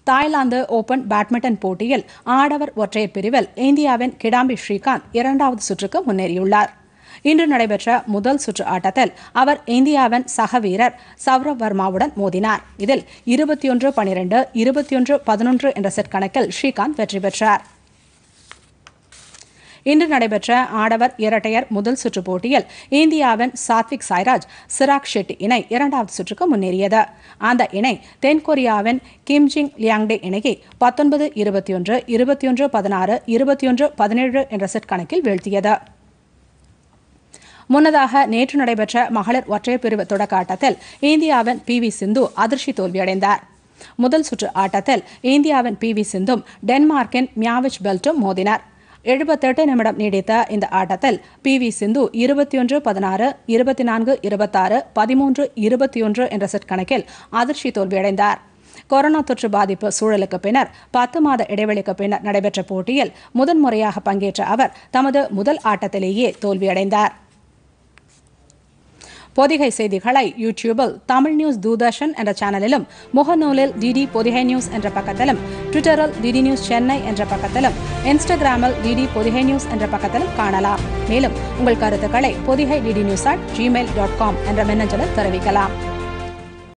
Thailand open badminton போட்டியில் ஆடவர் ஒற்றையர் பிரிவில் இந்தியாவின் கிடாம்பி ஸ்ரீகாந்த் இரண்டாவது சுற்றுக்கு முன்னேறியுள்ளார் இன்று நடைபெற்ற முதல் சுற்று ஆட்டத்தில் அவர் இந்தியாவின் சக வீரர் சௌரவ் வர்மாவுடன் மோதினார் இதில் இருபத்தி ஒன்று பனிரெண்டு இருபத்தி ஒன்று பதினொன்று என்ற செட் கணக்கில் ஸ்ரீகாந்த் வெற்றி பெற்றார் இன்று நடைபெற்ற ஆடவர் இரட்டையர் முதல் சுற்று போட்டியில் இந்தியாவின் சாத்விக் சாய்ராஜ் சிராக் ஷெட்டி இணை இரண்டாவது சுற்றுக்கு முன்னேறியது அந்த இணை தென்கொரியாவின் கிம்ஜிங் லியாங்டே இணையை பத்தொன்பது இருபத்தி ஒன்று இருபத்தி ஒன்று பதினாறு இருபத்தி ஒன்று பதினேழு என்ற செட் கணக்கில் வீழ்த்தியது முன்னதாக நேற்று நடைபெற்ற மகளிர் ஒற்றையர் பிரிவு தொடக்க ஆட்டத்தில் இந்தியாவின் பி வி சிந்து அதிர்ச்சி தோல்வியடைந்தார் முதல் சுற்று ஆட்டத்தில் இந்தியாவின் பி வி சிந்தும் டென்மார்க்கின் மியாவிச் பெல்ட்டும் மோதினர் எழுபத்தெட்டு நிமிடம் நீடித்த இந்த ஆட்டத்தில் பி வி சிந்து இருபத்தி ஒன்று பதினாறு இருபத்தி நான்கு இருபத்தாறு பதிமூன்று இருபத்தி ஒன்று என்ற செட் கணக்கில் அதிர்ச்சி தோல்வியடைந்தார் கொரோனா தொற்று பாதிப்பு சூழலுக்கு பின்னர் பத்து மாத இடைவெளிக்கு பின்னர் நடைபெற்ற போட்டியில் முதன்முறையாக பங்கேற்ற அவர் தமது முதல் ஆட்டத்திலேயே தோல்வியடைந்தார் பொதிகை செய்திகளை யூடியூபில் தமிழ் நியூஸ் தூர்தர்ஷன் என்ற சேனலிலும் முகநூலில் டிடி பொதிகை நியூஸ் என்ற பக்கத்திலும் ட்விட்டரில் டிடி நியூஸ் சென்னை என்ற பக்கத்திலும் இன்ஸ்டாகிராமில் டிடி பொதிகை நியூஸ் என்ற பக்கத்திலும் காணலாம் மேலும் உங்கள் கருத்துக்களை Podhigai DD news at Gmail dot com என்ற மின்னஞ்சலில் தெரிவிக்கலாம்